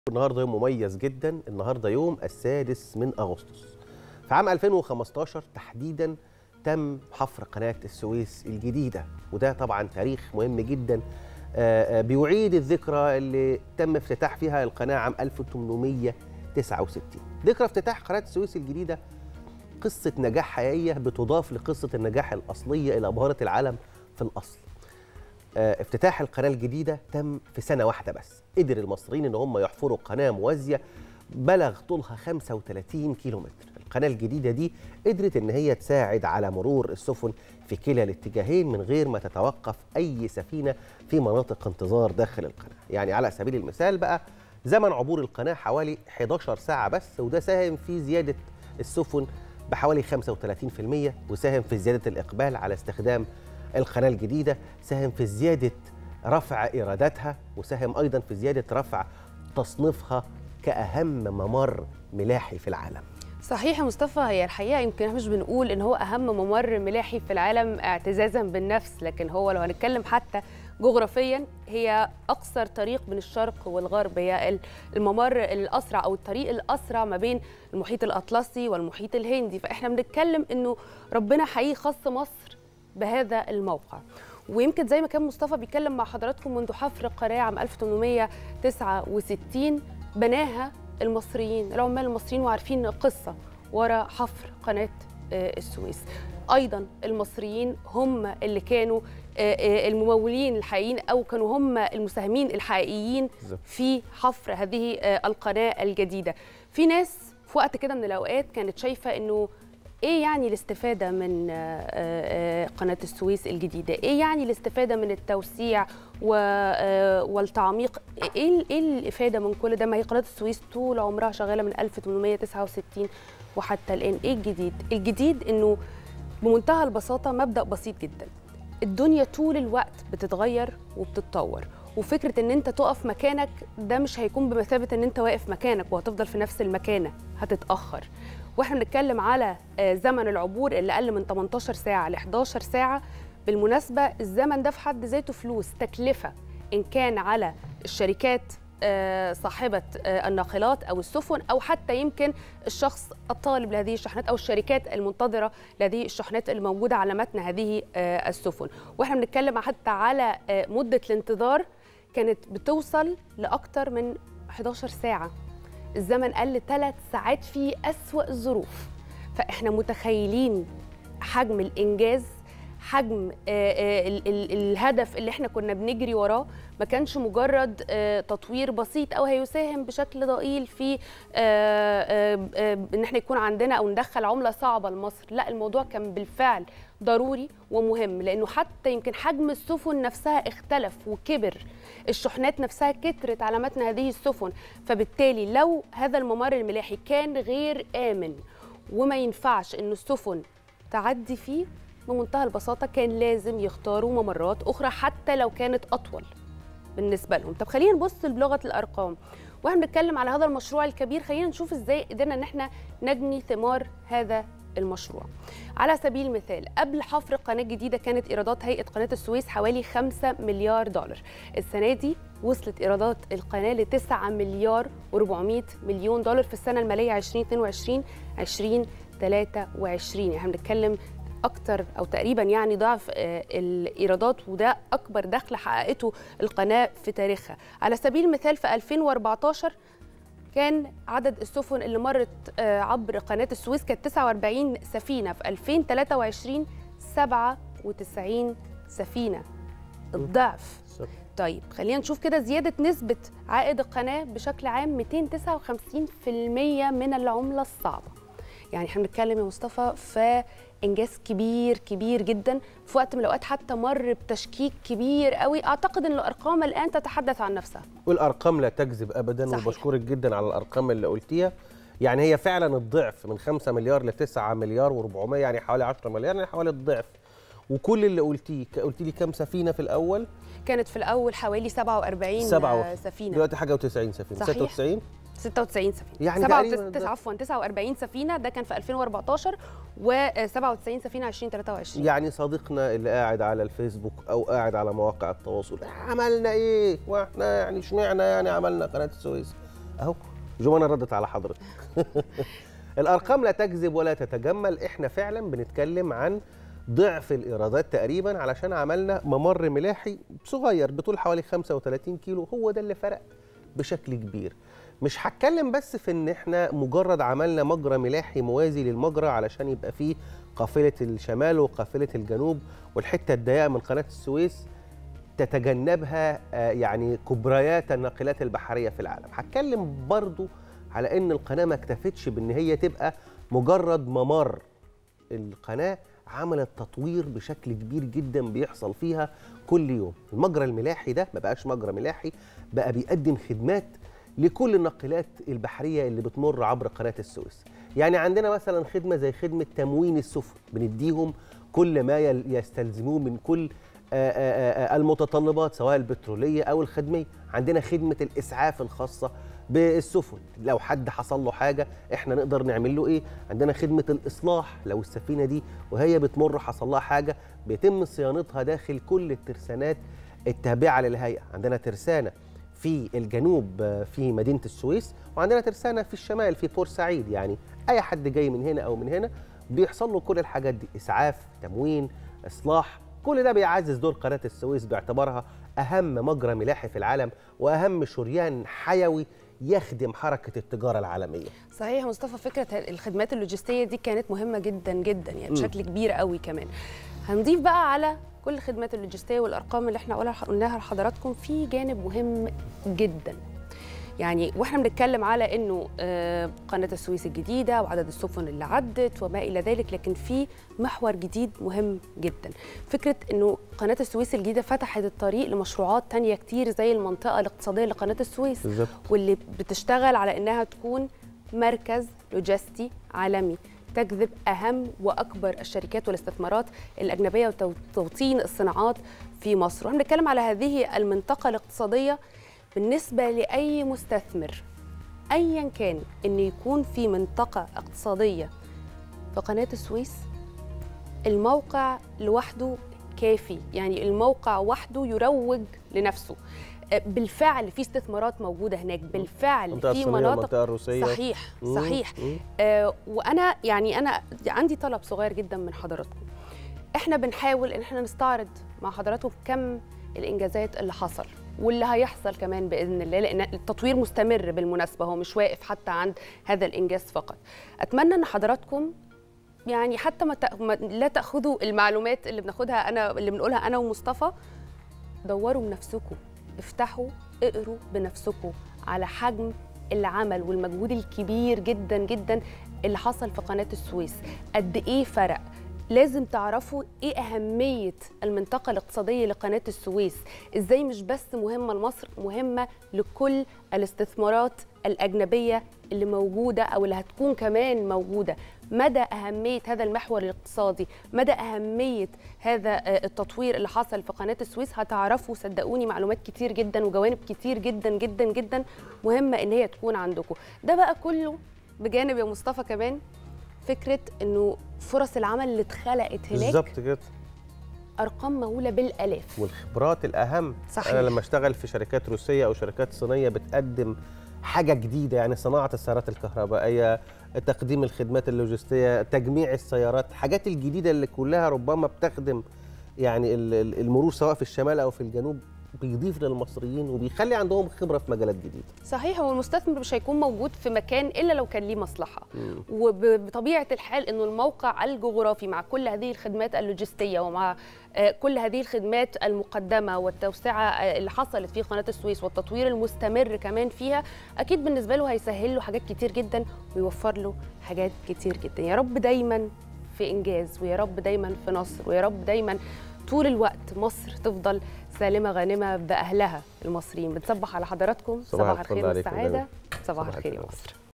النهارده يوم مميز جدا النهارده يوم السادس من اغسطس في عام 2015 تحديدا تم حفر قناه السويس الجديده وده طبعا تاريخ مهم جدا آه، آه، بيعيد الذكرى اللي تم افتتاح فيها القناه عام 1869 ذكرى افتتاح قناه السويس الجديده قصه نجاح حقيقيه بتضاف لقصه النجاح الاصليه اللي ابهرت العالم في الاصل آه، افتتاح القناه الجديده تم في سنه واحده بس قدر المصريين ان هم يحفروا قناه موازيه بلغ طولها 35 كيلومتر القناه الجديده دي قدرت ان هي تساعد على مرور السفن في كلا الاتجاهين من غير ما تتوقف اي سفينه في مناطق انتظار داخل القناه يعني على سبيل المثال بقى زمن عبور القناه حوالي 11 ساعه بس وده ساهم في زياده السفن بحوالي 35% وساهم في زياده الاقبال على استخدام القناه الجديده ساهم في زياده رفع ايراداتها وساهم ايضا في زياده رفع تصنيفها كاهم ممر ملاحي في العالم صحيح يا مصطفى هي الحقيقه يمكن احنا مش بنقول ان هو اهم ممر ملاحي في العالم اعتزازا بالنفس لكن هو لو هنتكلم حتى جغرافيا هي اقصر طريق من الشرق والغرب هي الممر الاسرع او الطريق الاسرع ما بين المحيط الاطلسي والمحيط الهندي فاحنا بنتكلم انه ربنا حقيقي خص مصر بهذا الموقع ويمكن زي ما كان مصطفى بيتكلم مع حضراتكم منذ حفر القناه عام 1869 بناها المصريين العمال المصريين وعارفين القصه ورا حفر قناه السويس ايضا المصريين هم اللي كانوا الممولين الحقيقيين او كانوا هم المساهمين الحقيقيين في حفر هذه القناه الجديده في ناس في وقت كده من الاوقات كانت شايفه انه ايه يعني الاستفاده من قناه السويس الجديده ايه يعني الاستفاده من التوسيع والتعميق ايه ايه الافاده من كل ده ما هي قناه السويس طول عمرها شغاله من 1869 وحتى الان ايه الجديد الجديد انه بمنتهى البساطه مبدا بسيط جدا الدنيا طول الوقت بتتغير وبتتطور وفكره ان انت تقف مكانك ده مش هيكون بمثابه ان انت واقف مكانك وهتفضل في نفس المكانه هتتاخر واحنا بنتكلم على زمن العبور اللي اقل من 18 ساعه ل 11 ساعه بالمناسبه الزمن ده في حد ذاته فلوس تكلفه ان كان على الشركات صاحبه الناقلات او السفن او حتى يمكن الشخص الطالب لهذه الشحنات او الشركات المنتظره لهذه الشحنات الموجوده على متن هذه السفن واحنا بنتكلم حتى على مده الانتظار كانت بتوصل لاكثر من 11 ساعه الزمن قل ثلاث ساعات في أسوأ الظروف فإحنا متخيلين حجم الإنجاز حجم ال ال الهدف اللي احنا كنا بنجري وراه ما كانش مجرد تطوير بسيط او هيساهم بشكل ضئيل في ان احنا يكون عندنا او ندخل عمله صعبه لمصر لا الموضوع كان بالفعل ضروري ومهم لانه حتى يمكن حجم السفن نفسها اختلف وكبر الشحنات نفسها كترت على متن هذه السفن فبالتالي لو هذا الممر الملاحي كان غير امن وما ينفعش ان السفن تعدي فيه بمنتهى البساطه كان لازم يختاروا ممرات اخرى حتى لو كانت اطول بالنسبه لهم طب خلينا نبص بلغه الارقام واحنا بنتكلم على هذا المشروع الكبير خلينا نشوف ازاي قدرنا ان احنا نجني ثمار هذا المشروع على سبيل المثال قبل حفر قناة جديدة كانت إيرادات هيئة قناة السويس حوالي 5 مليار دولار السنة دي وصلت إيرادات القناة ل 9 مليار و400 مليون دولار في السنة المالية 2022 2023 يعني احنا بنتكلم اكتر او تقريبا يعني ضعف الايرادات وده اكبر دخل حققته القناه في تاريخها على سبيل المثال في 2014 كان عدد السفن اللي مرت عبر قناه السويس كانت 49 سفينه في 2023 97 سفينه الضعف طيب خلينا نشوف كده زياده نسبه عائد القناه بشكل عام 259% من العمله الصعبه يعني احنا بنتكلم يا مصطفى في انجاز كبير كبير جدا في وقت من الاوقات حتى مر بتشكيك كبير قوي اعتقد ان الارقام الان تتحدث عن نفسها والارقام لا تكذب ابدا صحيح. وبشكرك جدا على الارقام اللي قلتيها يعني هي فعلا الضعف من 5 مليار ل 9 مليار و400 يعني حوالي 10 مليار يعني حوالي الضعف وكل اللي قلتيه قلت لي كام سفينه في الاول كانت في الاول حوالي 47 سبعة سفينه دلوقتي حاجه و90 سفينه صحيح. 96 96 سفينه يعني 97 عفوا 49 سفينه ده كان في 2014 و97 سفينه 2023 يعني صديقنا اللي قاعد على الفيسبوك او قاعد على مواقع التواصل عملنا ايه واحنا يعني اشمعنا يعني عملنا قناه السويس اهو جمانة ردت على حضرتك الارقام لا تكذب ولا تتجمل احنا فعلا بنتكلم عن ضعف الايرادات تقريبا علشان عملنا ممر ملاحي صغير بطول حوالي 35 كيلو هو ده اللي فرق بشكل كبير مش هتكلم بس في ان احنا مجرد عملنا مجرى ملاحي موازي للمجرى علشان يبقى فيه قافله الشمال وقافله الجنوب والحته الضيقه من قناه السويس تتجنبها آه، يعني كبريات الناقلات البحريه في العالم هتكلم برضو على ان القناه ما اكتفتش بان هي تبقى مجرد ممر القناه عملت تطوير بشكل كبير جدا بيحصل فيها كل يوم المجرى الملاحي ده ما بقاش مجرى ملاحي بقى بيقدم خدمات لكل الناقلات البحريه اللي بتمر عبر قناه السويس يعني عندنا مثلا خدمه زي خدمه تموين السفن بنديهم كل ما يل- يستلزموه من كل آه، آه، آه، المتطلبات سواء البتروليه او الخدميه عندنا خدمه الاسعاف الخاصه بالسفن لو حد حصل له حاجه احنا نقدر نعمل له ايه عندنا خدمه الاصلاح لو السفينه دي وهي بتمر حصل لها حاجه بيتم صيانتها داخل كل الترسانات التابعه للهيئه عندنا ترسانه في الجنوب آه، في مدينه السويس وعندنا ترسانه في الشمال في بورسعيد يعني اي حد جاي من هنا او من هنا بيحصل له كل الحاجات دي اسعاف تموين اصلاح كل ده بيعزز دور قناه السويس باعتبارها اهم مجرى ملاحي في العالم واهم شريان حيوي يخدم حركه التجاره العالميه صحيح يا مصطفى فكره الخدمات اللوجستيه دي كانت مهمه جدا جدا يعني بشكل كبير قوي كمان هنضيف بقى على كل الخدمات اللوجستيه والارقام اللي احنا قولها- قلناها لحضراتكم في جانب مهم جدا يعني واحنا بنتكلم على انه آه، قناه السويس الجديده وعدد السفن اللي عدت وما الى ذلك لكن في محور جديد مهم جدا فكره انه قناه السويس الجديده فتحت الطريق لمشروعات تانية كتير زي المنطقه الاقتصاديه لقناه السويس بالظبط واللي بتشتغل على انها تكون مركز لوجستي عالمي تجذب اهم واكبر الشركات والاستثمارات الاجنبيه وتوطين الصناعات في مصر واحنا بنتكلم على هذه المنطقه الاقتصاديه بالنسبه لاي مستثمر ايا كان ان يكون في منطقه اقتصاديه في قناه السويس الموقع لوحده كافي يعني الموقع وحده يروج لنفسه آه، بالفعل في استثمارات موجوده هناك بالفعل المنطقه في الصينيه مناطق المنطقه الروسيه صحيح مم، صحيح مم. آه وانا يعني انا عندي طلب صغير جدا من حضراتكم احنا بنحاول ان احنا نستعرض مع حضراتكم كم الانجازات اللي حصل واللي هيحصل كمان باذن الله لان التطوير مستمر بالمناسبه هو مش واقف حتى عند هذا الانجاز فقط اتمنى ان حضراتكم يعني حتى ما تأ- ما- لا تاخذوا المعلومات اللي بناخدها انا اللي بنقولها انا ومصطفى دوروا بنفسكم افتحوا اقروا بنفسكم على حجم العمل والمجهود الكبير جدا جدا اللي حصل في قناة السويس قد ايه فرق لازم تعرفوا ايه أهمية المنطقة الاقتصادية لقناة السويس ازاي مش بس مهمة لمصر مهمة لكل الاستثمارات الأجنبية اللي موجودة أو اللي هتكون كمان موجودة مدى أهمية هذا المحور الاقتصادي مدى أهمية هذا آه، التطوير اللي حصل في قناة السويس هتعرفوا صدقوني معلومات كتير جدا وجوانب كتير جدا جدا جدا مهمة إن هي تكون عندكم ده بقى كله بجانب يا مصطفى كمان فكرة إنه فرص العمل اللي اتخلقت هناك بالظبط كده أرقام مهولة بالآلاف والخبرات الاهم صحيح. انا لما اشتغل في شركات روسيه او شركات صينيه بتقدم حاجه جديده يعني صناعه السيارات الكهربائيه تقديم الخدمات اللوجستيه تجميع السيارات الحاجات الجديده اللي كلها ربما بتخدم يعني ال- ال- المرور سواء في الشمال او في الجنوب بيضيف للمصريين وبيخلي عندهم خبره في مجالات جديده صحيح هو المستثمر مش هيكون موجود في مكان الا لو كان ليه مصلحه وبطبيعه الحال انه الموقع الجغرافي مع كل هذه الخدمات اللوجستيه ومع آه، كل هذه الخدمات المقدمه والتوسعه آه، اللي حصلت في قناه السويس والتطوير المستمر كمان فيها اكيد بالنسبه له هيسهل له حاجات كتير جدا ويوفر له حاجات كتير جدا يا رب دايما في انجاز ويا رب دايما في نصر ويا رب دايما طول الوقت مصر تفضل سالمه غانمه باهلها المصريين بنصبح على حضراتكم صباح صباح الفل الخير عليكم والسعاده دايماً. صباح صباح الخير يا الخير. مصر